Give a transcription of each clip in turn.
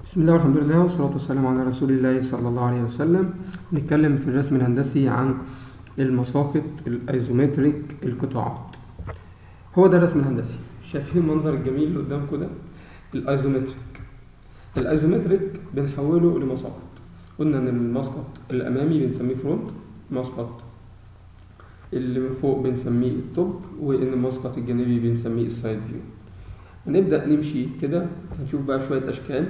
بسم الله والحمد لله والصلاة والسلام على رسول الله صلى الله عليه وسلم نتكلم في الرسم الهندسي عن المساقط الايزومتريك القطاعات هو ده الرسم الهندسي شايفين المنظر الجميل اللي قدامكم ده الايزومتريك الايزومتريك بنحوله لمساقط قلنا ان المسقط الامامي بنسميه فرونت مسقط اللي من فوق بنسميه التوب وان المسقط الجانبي بنسميه السايد فيو هنبدأ نمشي كده هنشوف بقى شوية أشكال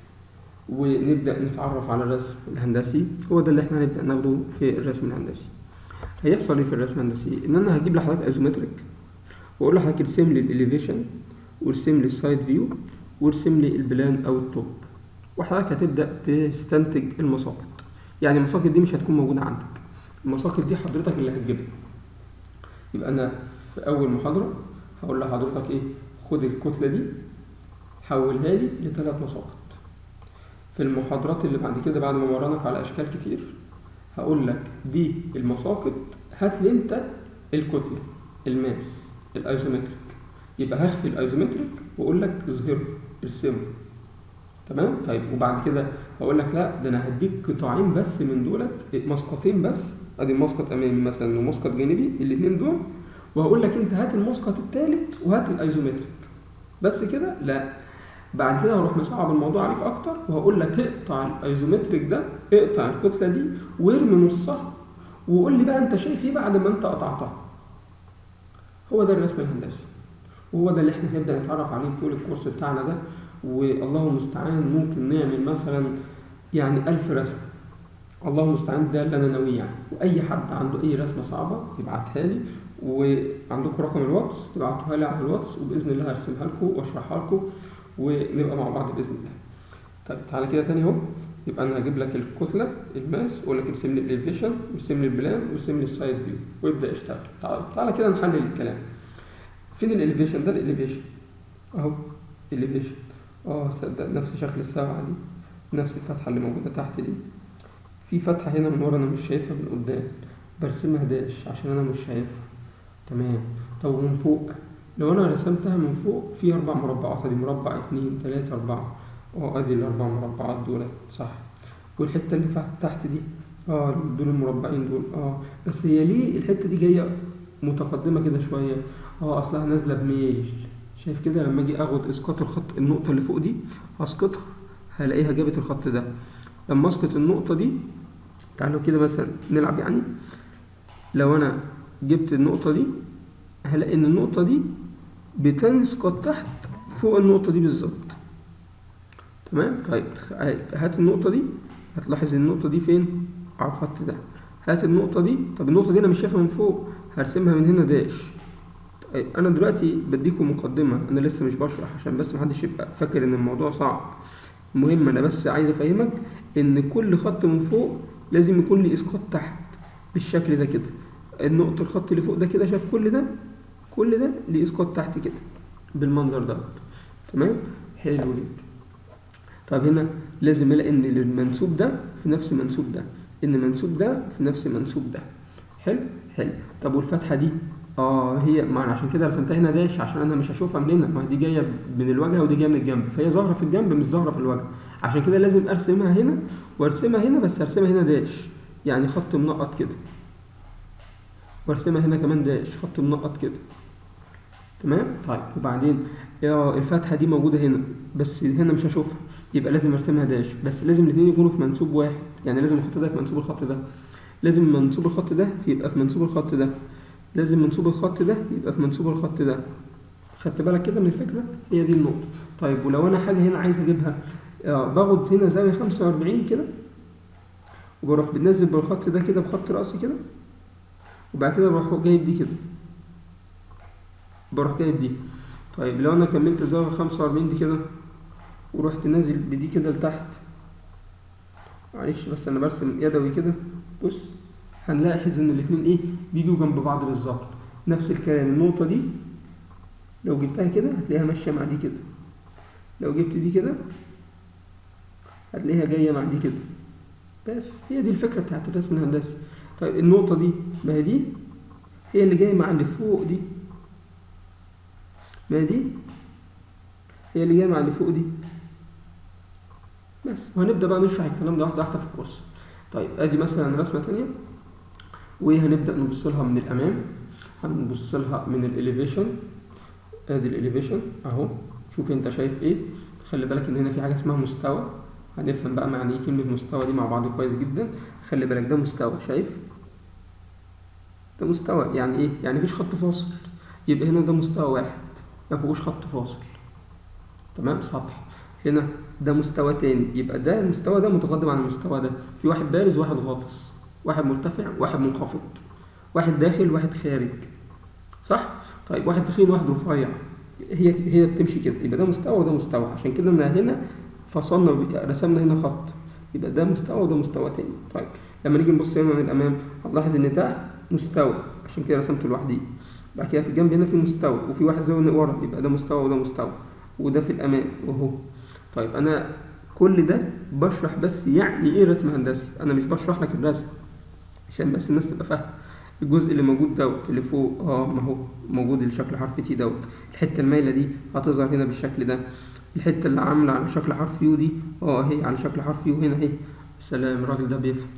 ونبدأ نتعرف على الرسم الهندسي هو ده اللي احنا هنبدأ ناخده في الرسم الهندسي هيحصل ايه في الرسم الهندسي ان انا هجيب لحضرتك ايزومتريك واقول لحضرتك ارسم لي الاليفيشن وارسم لي السايد فيو وارسم لي البلان او التوب وحضرتك هتبدأ تستنتج المساقط يعني المساقط دي مش هتكون موجودة عندك المساقط دي حضرتك اللي هتجيبها يبقى انا في اول محاضرة هقول لحضرتك ايه خد الكتلة دي حولها لي لثلاث مساقط في المحاضرات اللي بعد كده بعد ما مرنك على اشكال كتير هقول لك دي المساقط هات لي انت الكتله الماس الايزومتريك يبقى هخفي الايزومتريك واقول لك اظهره ارسمه تمام طيب وبعد كده هقول لك لا ده انا هديك قطاعين بس من دولت مسقطين بس ادي مسقط امامي مثلا ومسقط جانبي الاثنين دول وهقول لك انت هات المسقط الثالث وهات الايزومتريك بس كده لا بعد كده هروح مصعب الموضوع عليك اكتر وهقول لك اقطع الايزومتريك ده اقطع الكتله دي وارمي نصها وقول لي بقى انت شايف ايه بعد ما انت قطعتها هو ده الرسم الهندسي وهو ده اللي احنا هنبدا نتعرف عليه طول الكورس بتاعنا ده والله المستعان ممكن نعمل مثلا يعني ألف رسمه الله المستعان ده اللي انا ناويه يعني واي حد عنده اي رسمه صعبه يبعتها لي وعندكم رقم الواتس تبعتوها لي على الواتس وباذن الله هرسمها لكم واشرحها لكم ونبقى مع بعض باذن الله طيب تعالى كده تاني اهو يبقى انا هجيب لك الكتله الماس واقول لك ارسم لي الاليفيشن وارسم لي البلان وارسم لي السايد فيو وابدا اشتغل تعالى, تعالى كده نحلل الكلام فين الاليفيشن ده الاليفيشن اهو الاليفيشن اه صدق نفس شكل السبعه دي نفس الفتحه اللي موجوده تحت دي في فتحه هنا من ورا انا مش شايفها من قدام برسمها داش عشان انا مش شايفها تمام طب ومن فوق لو انا رسمتها من فوق في اربع مربعات ادي مربع اتنين تلاتة اربعة اه ادي الاربع مربعات دول صح والحتة اللي تحت دي اه دول المربعين دول اه بس هي ليه الحتة دي جاية متقدمة كده شوية اه اصلها نازلة بميل شايف كده لما اجي اخد اسقاط الخط النقطة اللي فوق دي هسقطها هلاقيها جابت الخط ده لما اسقط النقطة دي تعالوا كده مثلا نلعب يعني لو انا جبت النقطة دي هلاقي ان النقطة دي بتسقط تحت فوق النقطة دي بالظبط تمام طيب هات النقطة دي هتلاحظ النقطة دي فين على الخط ده هات النقطة دي طب النقطة دي أنا مش شايفها من فوق هرسمها من هنا داش طيب أنا دلوقتي بديكم مقدمة أنا لسه مش بشرح عشان بس محدش يبقى فاكر إن الموضوع صعب المهم أنا بس عايز أفهمك إن كل خط من فوق لازم يكون لي إسقاط تحت بالشكل ده كده النقطة الخط اللي فوق ده كده شايف كل ده كل ده ليه اسقاط تحت كده بالمنظر ده تمام حلو جدا طب هنا لازم الاقي ان المنسوب ده في نفس منسوب ده ان المنسوب ده في نفس منسوب ده حلو حلو طب والفتحه دي اه هي ما انا عشان كده رسمتها هنا داش عشان انا مش هشوفها من هنا ما دي جايه من الوجه ودي جايه من الجنب فهي ظاهره في الجنب مش ظاهره في الوجه عشان كده لازم ارسمها هنا وارسمها هنا بس ارسمها هنا داش يعني خط منقط كده وارسمها هنا كمان داش خط منقط كده تمام طيب وبعدين الفتحه دي موجوده هنا بس هنا مش هشوفها يبقى لازم ارسمها داش بس لازم الاثنين يكونوا في منسوب واحد يعني لازم الخط ده في منسوب الخط ده لازم منسوب الخط ده يبقى في منسوب الخط ده لازم منسوب الخط ده يبقى في منسوب الخط ده خدت بالك كده من الفكره هي دي النقطه طيب ولو انا حاجه هنا عايز اجيبها آه باخد هنا زاويه 45 كده وبروح بنزل بالخط ده كده بخط راسي كده وبعد كده بروح جايب دي كده بروح جايب دي طيب لو انا كملت الزاوية خمسة وأربعين دي كده ورحت نازل بدي كده لتحت معلش بس انا برسم يدوي كده بص هنلاحظ ان الاتنين ايه بيجوا جنب بعض بالظبط نفس الكلام النقطة دي لو جبتها كده هتلاقيها ماشية مع دي كده لو جبت دي كده هتلاقيها جاية مع دي كده بس هي دي الفكرة بتاعت الرسم الهندسي طيب النقطة دي ما هي دي هي اللي جاية مع اللي فوق دي ما دي هي اللي جايه مع اللي فوق دي بس وهنبدا بقى نشرح الكلام ده واحده واحده في الكورس طيب ادي مثلا رسمه تانية وهنبدا نبص لها من الامام هنبص لها من الاليفيشن ادي الاليفيشن اهو شوف انت شايف ايه خلي بالك ان هنا في حاجه اسمها مستوى هنفهم بقى معنى ايه كلمه مستوى دي مع بعض كويس جدا خلي بالك ده مستوى شايف ده مستوى يعني ايه يعني مفيش خط فاصل يبقى هنا ده مستوى واحد ما فيهوش خط فاصل تمام سطح هنا ده مستوى تاني يبقى ده المستوى ده متقدم عن المستوى ده في واحد بارز وواحد غاطس واحد مرتفع واحد منخفض واحد داخل واحد خارج صح طيب واحد تخين واحد رفيع هي هي بتمشي كده يبقى ده مستوى وده مستوى عشان كده انا هنا فصلنا رسمنا هنا خط يبقى ده مستوى وده مستوى تاني طيب لما نيجي نبص هنا من الامام هنلاحظ ان ده مستوى عشان كده رسمته لوحدي بعد كده في الجنب هنا في مستوى وفي واحد زاويه ورا يبقى ده مستوى وده مستوى وده في الامام وهو طيب انا كل ده بشرح بس يعني ايه رسم هندسي انا مش بشرح لك الرسم عشان بس الناس تبقى فاهمه الجزء اللي موجود دوت اللي فوق اه ما هو موجود الشكل حرف تي دوت الحته المايله دي هتظهر هنا بالشكل ده الحته اللي عامله على شكل حرف يو دي اه اهي على شكل حرف يو هنا اهي سلام الراجل ده بيفهم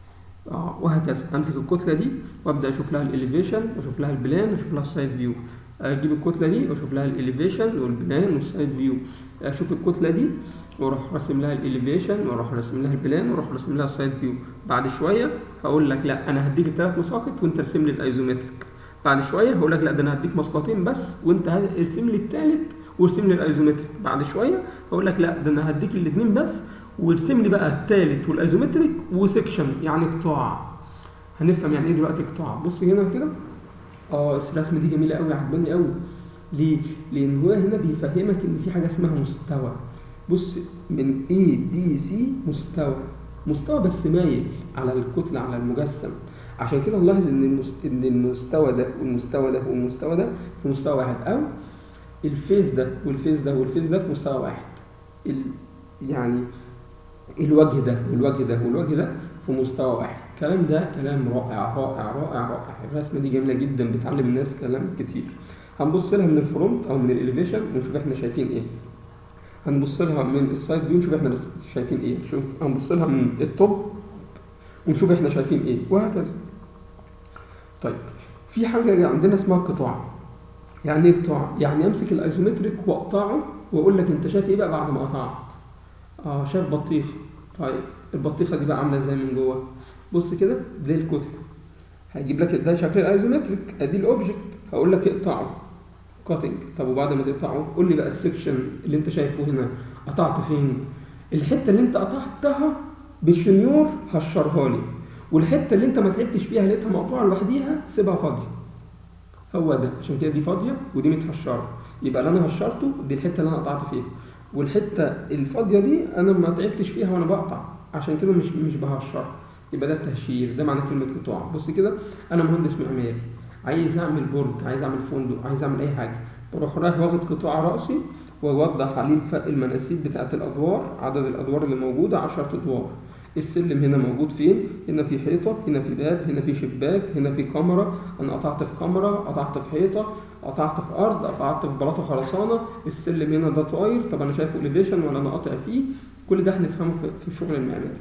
اه وهكذا امسك الكتله دي وابدا اشوف لها الاليفيشن واشوف لها البلان واشوف لها السايد فيو اجيب الكتله دي واشوف لها الاليفيشن والبلان والسايد فيو اشوف الكتله دي واروح راسم لها الاليفيشن واروح راسم لها البلان واروح راسم لها السايد فيو بعد شويه هقول لك لا انا هديك الثلاث مساقط وانت ارسم لي الايزومتريك بعد شويه هقول لك لا ده انا هديك مسقطين بس وانت ارسم لي الثالث وارسم لي الايزومتريك بعد شويه هقول لك لا ده انا هديك الاثنين بس وارسم لي بقى الثالث والايزومتريك وسكشن يعني قطاع هنفهم يعني ايه دلوقتي قطاع بص هنا كده اه الرسمه دي جميله قوي عجباني قوي ليه لان هو هنا بيفهمك ان في حاجه اسمها مستوى بص من A B C مستوى مستوى بس مايل على الكتله على المجسم عشان كده نلاحظ ان المس... ان المستوى ده والمستوى ده والمستوى ده في مستوى واحد او الفيز ده والفيز ده والفيز ده في مستوى واحد ال... يعني الوجه ده والوجه ده والوجه ده في مستوى واحد الكلام ده كلام رائع رائع رائع رائع الرسمه دي جميله جدا بتعلم الناس كلام كتير هنبص لها من الفرونت او من الاليفيشن ونشوف احنا شايفين ايه هنبص لها من السايد فيو نشوف احنا شايفين ايه شوف هنبص لها من التوب ونشوف احنا شايفين ايه وهكذا طيب في حاجه عندنا اسمها قطاع يعني ايه قطاع يعني امسك الايزومتريك واقطعه واقول لك انت شايف ايه بقى بعد ما قطعت اه شايف بطيخه طيب البطيخه دي بقى عامله ازاي من جوه بص كده دي الكتله هيجيب لك ده شكل الايزومتريك ادي الاوبجكت هقول لك اقطعه كاتنج طب وبعد ما تقطعه قول لي بقى السكشن اللي انت شايفه هنا قطعت فين الحته اللي انت قطعتها بالشنيور هشرها لي والحته اللي انت ما تعبتش فيها لقيتها مقطوعه لوحديها سيبها فاضيه هو ده عشان كده دي فاضيه ودي متهشره يبقى اللي انا هشرته دي الحته اللي انا قطعت فيها والحته الفاضيه دي انا ما تعبتش فيها وانا بقطع عشان كده مش مش بهشر يبقى ده التهشير ده معنى كلمه قطاع بص كده انا مهندس معماري عايز اعمل برج عايز اعمل فندق عايز اعمل اي حاجه بروح رايح واخد قطاع راسي واوضح عليه فرق المناسيب بتاعه الادوار عدد الادوار اللي موجوده 10 ادوار السلم هنا موجود فين هنا في حيطه هنا في باب هنا في شباك هنا في كاميرا انا قطعت في كاميرا قطعت في حيطه قطعت في ارض قطعت في بلاطه خرسانه السلم هنا ده طاير طب انا شايفه اليفيشن ولا انا قاطع فيه كل ده هنفهمه في الشغل المعماري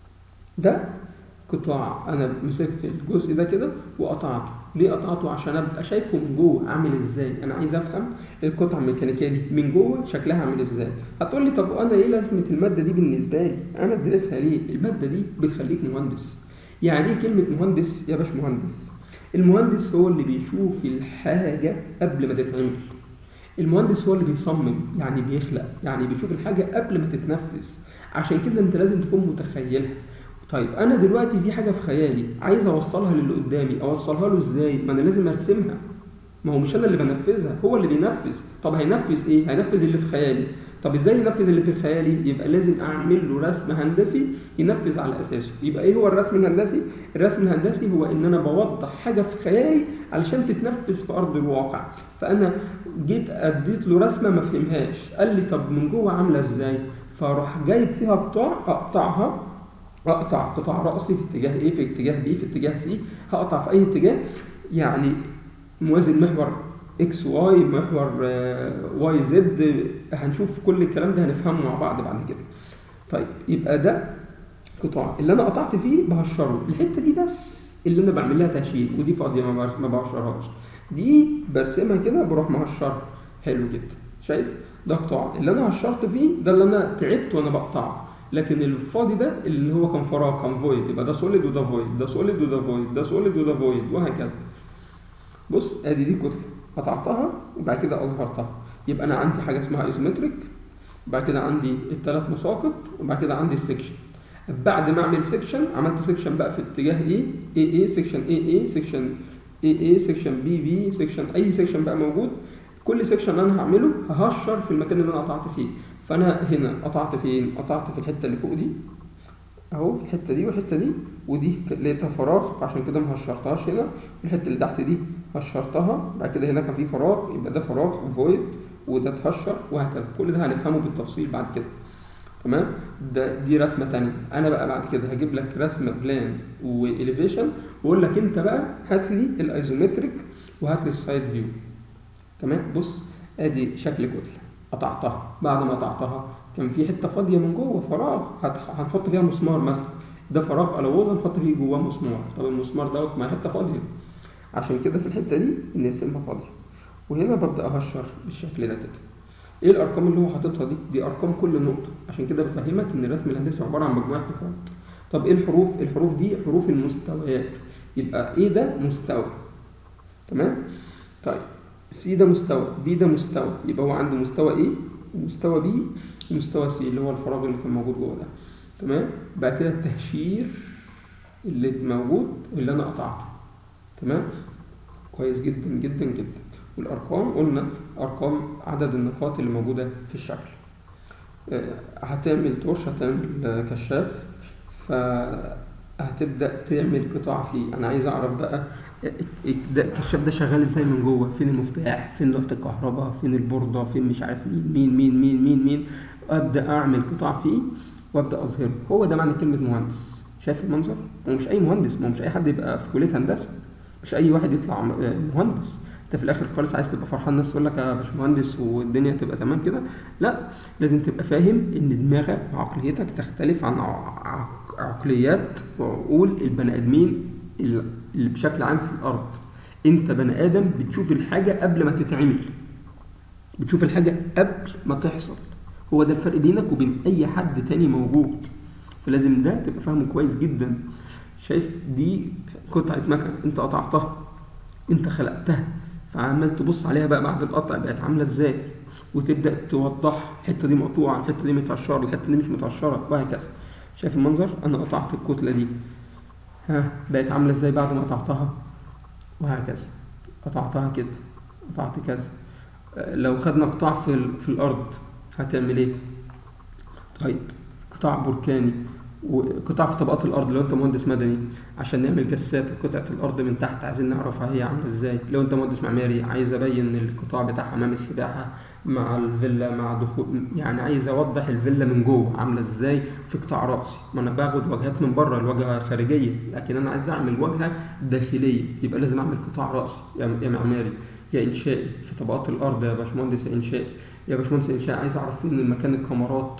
ده قطاع انا مسكت الجزء ده كده وقطعته ليه قطعته عشان ابقى شايفه من جوه عامل ازاي انا عايز افهم القطعه الميكانيكيه دي من جوه شكلها عامل ازاي هتقول لي طب وانا ايه لازمه الماده دي بالنسبه لي انا ادرسها ليه الماده دي بتخليك مهندس يعني ايه كلمه مهندس يا باش مهندس المهندس هو اللي بيشوف الحاجه قبل ما تتعمل المهندس هو اللي بيصمم يعني بيخلق يعني بيشوف الحاجه قبل ما تتنفذ عشان كده انت لازم تكون متخيلها طيب انا دلوقتي في حاجه في خيالي عايز اوصلها للي قدامي اوصلها له ازاي ما انا لازم ارسمها ما هو مش انا اللي بنفذها هو اللي بينفذ طب هينفذ ايه هينفذ اللي في خيالي طب ازاي ينفذ اللي في خيالي يبقى لازم اعمل له رسم هندسي ينفذ على اساسه يبقى ايه هو الرسم الهندسي الرسم الهندسي هو ان انا بوضح حاجه في خيالي علشان تتنفذ في ارض الواقع فانا جيت اديت له رسمه ما فهمهاش قال لي طب من جوه عامله ازاي فاروح جايب فيها قطاع اقطعها اقطع قطاع راسي في اتجاه ايه في اتجاه بي في اتجاه سي هقطع في اي اتجاه يعني موازي المحور اكس واي محور واي زد هنشوف كل الكلام ده هنفهمه مع بعض بعد كده طيب يبقى ده قطاع اللي انا قطعت فيه بهشره الحته دي بس اللي انا بعمل لها تهشير ودي فاضيه ما بهش- ما بهشرهاش دي برسمها كده بروح مهشرها حلو جدا شايف ده قطاع اللي انا هشرت فيه ده اللي انا تعبت وانا بقطعه لكن الفاضي ده اللي هو كان فراغ كان فويد يبقى ده سوليد وده فويد ده سوليد وده فويد ده سوليد وده فويد وهكذا بص ادي دي كتله قطعتها وبعد كده اظهرتها يبقى انا عندي حاجه اسمها ايزومتريك وبعد كده عندي الثلاث مساقط وبعد كده عندي السكشن بعد ما اعمل سكشن عملت سكشن بقى في اتجاه ايه اي اي سكشن اي اي سكشن اي اي سكشن بي بي سكشن اي سكشن بقى موجود كل سكشن انا هعمله ههشر في المكان اللي انا قطعت فيه فانا هنا قطعت فين قطعت في الحته اللي فوق دي اهو الحته دي والحته دي ودي ك- لقيتها فراغ فعشان كده ما هشرتهاش هنا الحته اللي تحت دي هشرتها بعد كده هنا كان في فراغ يبقى ده فراغ فويد وده اتهشر وهكذا كل ده هنفهمه بالتفصيل بعد كده تمام ده دي رسمه تانية انا بقى بعد كده هجيب لك رسمه بلان واليفيشن واقول لك انت بقى هات لي الايزومتريك وهات لي السايد فيو تمام بص ادي شكل كتله قطعتها بعد ما قطعتها كان في حته فاضيه من جوه فراغ هت- هنحط فيها مسمار مثلا ده فراغ الوظ هنحط فيه جواه مسمار طب المسمار دوت ما حته فاضيه عشان كده في الحته دي نرسمها فاضيه وهنا ببدا اهشر بالشكل ده كده ايه الارقام اللي هو حاططها دي دي ارقام كل نقطه عشان كده بفهمك ان الرسم الهندسي عباره عن مجموعه نقاط طب ايه الحروف الحروف دي حروف المستويات يبقى ايه ده مستوى تمام طيب سي ده مستوى بي ده مستوى يبقى هو عنده مستوى ايه ومستوى بي ومستوى سي اللي هو الفراغ اللي كان موجود جوه ده تمام بعد كده التهشير اللي موجود اللي انا قطعته تمام كويس جدا جدا جدا والارقام قلنا ارقام عدد النقاط اللي موجوده في الشكل آه، هتعمل تورش هتعمل آه، كشاف فهتبدا تعمل قطاع فيه انا عايز اعرف بقى آه، ده الكشاف ده شغال ازاي من جوه فين المفتاح فين لوحه الكهرباء فين البورده فين مش عارف مين مين مين مين مين مين ابدا اعمل قطاع فيه وابدا اظهره هو ده معنى كلمه مهندس شايف المنظر هو مش اي مهندس ما هو مش اي حد يبقى في كليه هندسه مش اي واحد يطلع م- آه، مهندس انت في الاخر خالص عايز تبقى فرحان الناس تقول لك يا باشمهندس والدنيا تبقى تمام كده لا لازم تبقى فاهم ان دماغك وعقليتك تختلف عن ع- ع- عقليات وعقول البني ادمين اللي اللي بشكل عام في الارض انت بني ادم بتشوف الحاجه قبل ما تتعمل بتشوف الحاجه قبل ما تحصل هو ده الفرق بينك وبين اي حد تاني موجود فلازم ده تبقى فاهمه كويس جدا شايف دي قطعه مكنه انت قطعتها انت خلقتها فعمال تبص عليها بقى بعد القطع بقت عامله ازاي وتبدا توضح الحته دي مقطوعه الحته دي متقشره الحته دي مش متقشره وهكذا شايف المنظر انا قطعت الكتله دي ها بقت عامله ازاي بعد ما قطعتها وهكذا قطعتها كده قطعت كذا آه، لو خدنا قطاع في, ال- في الارض هتعمل ايه طيب قطاع بركاني وقطاع في طبقات الارض لو انت مهندس مدني عشان نعمل جسات لقطعه الارض من تحت عايزين نعرفها هي عامله ازاي لو انت مهندس معماري عايز ابين القطاع بتاع حمام السباحه مع الفيلا مع دخول يعني عايز اوضح الفيلا من جوه عامله ازاي في قطاع راسي ما انا باخد واجهات من بره الواجهه خارجيه لكن انا عايز اعمل واجهه داخليه يبقى لازم اعمل قطاع راسي يا يا معماري يا انشائي في طبقات الارض يا باشمهندس يا انشائي يا باشمهندس انشائي عايز اعرف فين مكان الكاميرات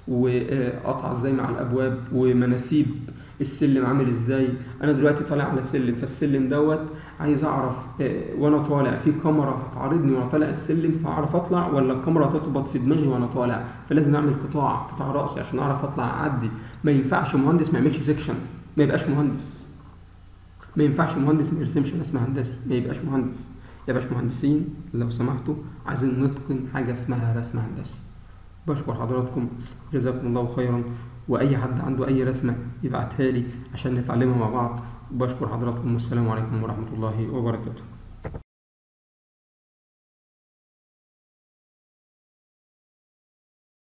وقطع ازاي مع الابواب ومناسيب السلم عامل ازاي انا دلوقتي طالع على سلم فالسلم دوت عايز اعرف آه، وانا طالع في كاميرا هتعارضني وانا طالع السلم فاعرف اطلع ولا الكاميرا هتخبط في دماغي وانا طالع فلازم اعمل قطاع قطاع راسي عشان اعرف اطلع اعدي ما ينفعش مهندس ما يعملش سيكشن ما يبقاش مهندس ما ينفعش مهندس ما يرسمش رسم هندسي ما يبقاش مهندس يا باشمهندسين لو سمحتوا عايزين نتقن حاجه اسمها رسم هندسي بشكر حضراتكم جزاكم الله خيرا واي حد عنده اي رسمه يبعتها لي عشان نتعلمها مع بعض بشكر حضراتكم والسلام عليكم ورحمه الله وبركاته